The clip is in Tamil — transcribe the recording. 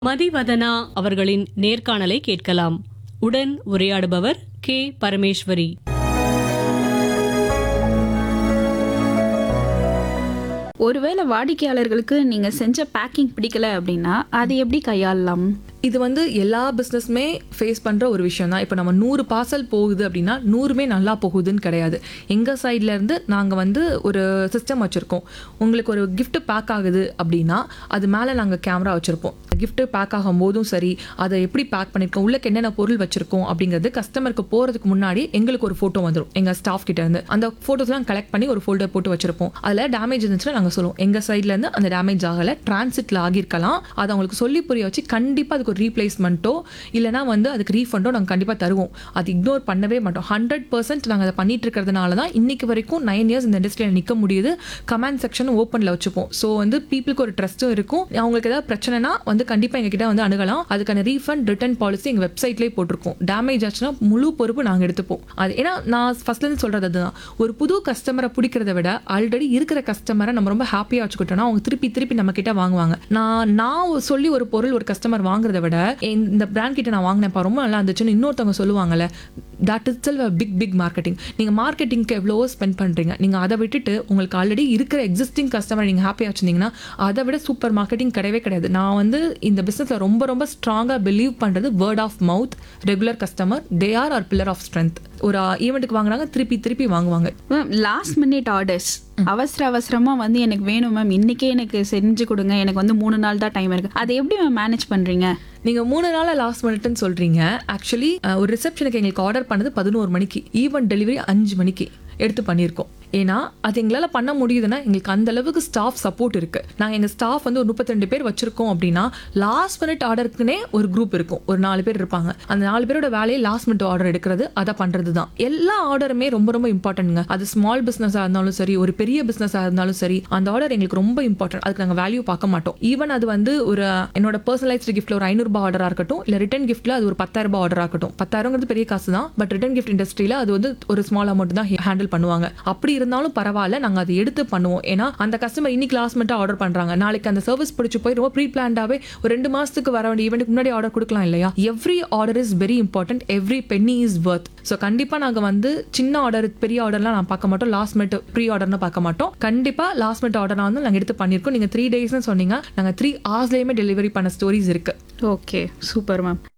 மதிவதனா அவர்களின் நேர்காணலை கேட்கலாம் உடன் உரையாடுபவர் கே பரமேஸ்வரி ஒருவேளை வாடிக்கையாளர்களுக்கு நீங்க செஞ்ச பேக்கிங் பிடிக்கல அப்படின்னா அதை எப்படி கையாளலாம் இது வந்து எல்லா பிஸ்னஸுமே ஃபேஸ் பண்ணுற ஒரு விஷயம் தான் இப்போ நம்ம நூறு பார்சல் போகுது அப்படின்னா நூறுமே நல்லா போகுதுன்னு கிடையாது எங்கள் சைட்லேருந்து நாங்கள் வந்து ஒரு சிஸ்டம் வச்சுருக்கோம் உங்களுக்கு ஒரு gift பேக் ஆகுது அப்படின்னா அது மேலே நாங்கள் கேமரா வச்சுருப்போம் gift பேக் ஆகும் போதும் சரி அதை எப்படி பேக் பண்ணியிருக்கோம் உள்ளக்கு என்னென்ன பொருள் வச்சுருக்கோம் அப்படிங்கிறது கஸ்டமருக்கு போகிறதுக்கு முன்னாடி எங்களுக்கு ஒரு ஃபோட்டோ வந்துடும் எங்கள் ஸ்டாஃப் கிட்ட இருந்து அந்த ஃபோட்டோஸ்லாம் கலெக்ட் பண்ணி ஒரு ஃபோல்டர் போட்டு வச்சிருப்போம் அதில் டேமேஜ் இருந்துச்சுன்னா நாங்கள் சொல்லுவோம் எங்கள் சைட்லேருந்து அந்த டேமேஜ் ஆகலை டிரான்சிட்டில் ஆகியிருக்கலாம் அதை அவங்களுக்கு சொல்லி புரிய வச்சு கண்டிப்பாக அதுக்கு ஒரு ரீப்ளேஸ்மெண்ட்டோ இல்லைனா வந்து அதுக்கு ரீஃபண்டோ நாங்கள் கண்டிப்பாக தருவோம் அது இக்னோர் பண்ணவே மாட்டோம் ஹண்ட்ரட் பர்சன்ட் நாங்கள் அதை பண்ணிட்டு இருக்கிறதுனால தான் இன்னைக்கு வரைக்கும் நைன் இயர்ஸ் இந்த இண்டஸ்ட்ரியில் நிற்க முடியுது கமெண்ட் செக்ஷன் ஓப்பனில் வச்சுப்போம் ஸோ வந்து பீப்புளுக்கு ஒரு ட்ரஸ்ட்டும் இருக்கும் அவங்களுக்கு ஏதாவது பிரச்சனைனா வந்து கண்டிப்பாக எங்ககிட்ட வந்து அணுகலாம் அதுக்கான ரீஃபண்ட் ரிட்டர்ன் பாலிசி எங்கள் வெப்சைட்லேயே போட்டிருக்கோம் டேமேஜ் ஆச்சுன்னா முழு பொறுப்பு நாங்கள் எடுத்துப்போம் அது ஏன்னா நான் ஃபர்ஸ்ட்லேருந்து சொல்கிறது அதுதான் ஒரு புது கஸ்டமரை பிடிக்கிறத விட ஆல்ரெடி இருக்கிற கஸ்டமரை நம்ம ரொம்ப ஹாப்பியாக வச்சுக்கிட்டோம்னா அவங்க திருப்பி திருப்பி நம்ம கிட்ட வாங்குவாங்க நான் நான் சொல்லி ஒரு பொருள் ஒரு கஸ்டமர் வாங்குறத விட இந்த பிராண்ட் கிட்ட நான் வாங்கினேன்ப்பா ரொம்ப நல்லா இருந்துச்சுன்னு இன்னொருத்தவங்க சொல்லுவாங்கல்ல that is sell big big marketing நீங்கள் மார்க்கெட்டிங்க்கு எவ்வளவோ ஸ்பெண்ட் பண்ணுறீங்க நீங்கள் அதை விட்டுட்டு உங்களுக்கு ஆல்ரெடி இருக்கிற எக்ஸிஸ்டிங் கஸ்டமர் நீங்கள் ஹாப்பியாக வச்சுருந்தீங்கன்னா அதை விட சூப்பர் மார்க்கெட்டிங் கிடையவே கிடையாது நான் வந்து இந்த பிஸ்னஸில் ரொம்ப ரொம்ப ஸ்ட்ராங்காக பிலீவ் பண்ணுறது word of mouth regular customer they are are pillar of strength ஒரு ஈவெண்ட்டுக்கு வாங்குறாங்க திருப்பி திருப்பி வாங்குவாங்க மேம் லாஸ்ட் மினிட் ஆர்டர்ஸ் அவசர அவசரமா வந்து எனக்கு வேணும் மேம் இன்னைக்கே எனக்கு செஞ்சு கொடுங்க எனக்கு வந்து மூணு நாள் தான் டைம் இருக்கு அதை எப்படி மேம் மேனேஜ் பண்றீங்க நீங்க மூணு நாளா லாஸ்ட் மினிட்னு சொல்றீங்க ஆக்சுவலி ஒரு ரிசப்ஷனுக்கு எங்களுக்கு ஆர்டர் பண்ணது பதினோரு மணிக்கு ஈவென்ட் டெலிவரி அஞ்சு மணிக்கு எடுத்து பண்ணியிருக்கோம் ஏன்னா அது எங்களால் பண்ண முடியுதுன்னா எங்களுக்கு அந்த அளவுக்கு ஸ்டாஃப் சப்போர்ட் இருக்கு நாங்கள் எங்கள் ஸ்டாஃப் வந்து ஒரு முப்பத்தி ரெண்டு பேர் வச்சிருக்கோம் அப்படின்னா லாஸ்ட் மினிட் ஆர்டருக்குனே ஒரு குரூப் இருக்கும் ஒரு நாலு பேர் இருப்பாங்க அந்த நாலு பேரோட வேலையை லாஸ்ட் மினிட் ஆர்டர் எடுக்கிறது அதை பண்ணுறது தான் எல்லா ஆர்டருமே ரொம்ப ரொம்ப இம்பார்ட்டன்ட்ங்க அது ஸ்மால் பிஸ்னஸாக இருந்தாலும் சரி ஒரு பெரிய பிஸ்னஸாக இருந்தாலும் சரி அந்த ஆர்டர் எங்களுக்கு ரொம்ப இம்பார்ட்டன்ட் அதுக்கு நாங்கள் வேல்யூ பார்க்க மாட்டோம் ஈவன் அது வந்து ஒரு என்னோட பர்சனலைஸ்டு கிஃப்ட்ல ஒரு ஐநூறுபா ஆர்டராக இருக்கட்டும் இல்லை ரிட்டன் கிஃப்ட்ல அது ஒரு பத்தாயிரம் ரூபாய் ஆர்டராக இருக்கட்டும் பத்தாயிரங்கிறது பெரிய காசு தான் பட் ரிட்டன் கிஃப்ட் இண்டஸ்ட்ரியில் அது வந்து ஒரு ஸ்மால் அமௌண்ட் தான் ஹேண்டில் பண்ணுவாங்க அப்படி இருந்தாலும் பரவாயில்ல நாங்கள் அதை எடுத்து பண்ணுவோம் ஏன்னா அந்த கஸ்டமர் இன்னைக்கு லாஸ்ட் மினிட் ஆர்டர் பண்ணுறாங்க நாளைக்கு அந்த சர்வீஸ் பிடிச்சி போய் ரொம்ப ப்ரீ பிளான்டாகவே ஒரு ரெண்டு மாதத்துக்கு வர வேண்டிய ஈவெண்ட்டுக்கு முன்னாடி ஆர்டர் கொடுக்கலாம் இல்லையா every order is very important every penny is worth so கண்டிப்பாக நாங்கள் வந்து சின்ன ஆர்டர் பெரிய ஆர்டர்லாம் நான் பார்க்க மாட்டோம் லாஸ்ட் மினிட் ப்ரீ ஆர்டர்னு பார்க்க மாட்டோம் கண்டிப்பாக லாஸ்ட் மினிட் ஆர்டர் வந்து நாங்கள் எடுத்து பண்ணியிருக்கோம் நீங்கள் த்ரீ டேஸ்னு சொன்னீங்க நாங்கள் த்ரீ ஹவர்ஸ்லேயுமே டெலிவரி பண்ண ஸ்டோரிஸ் இருக்கு ஓகே சூப்பர் மேம்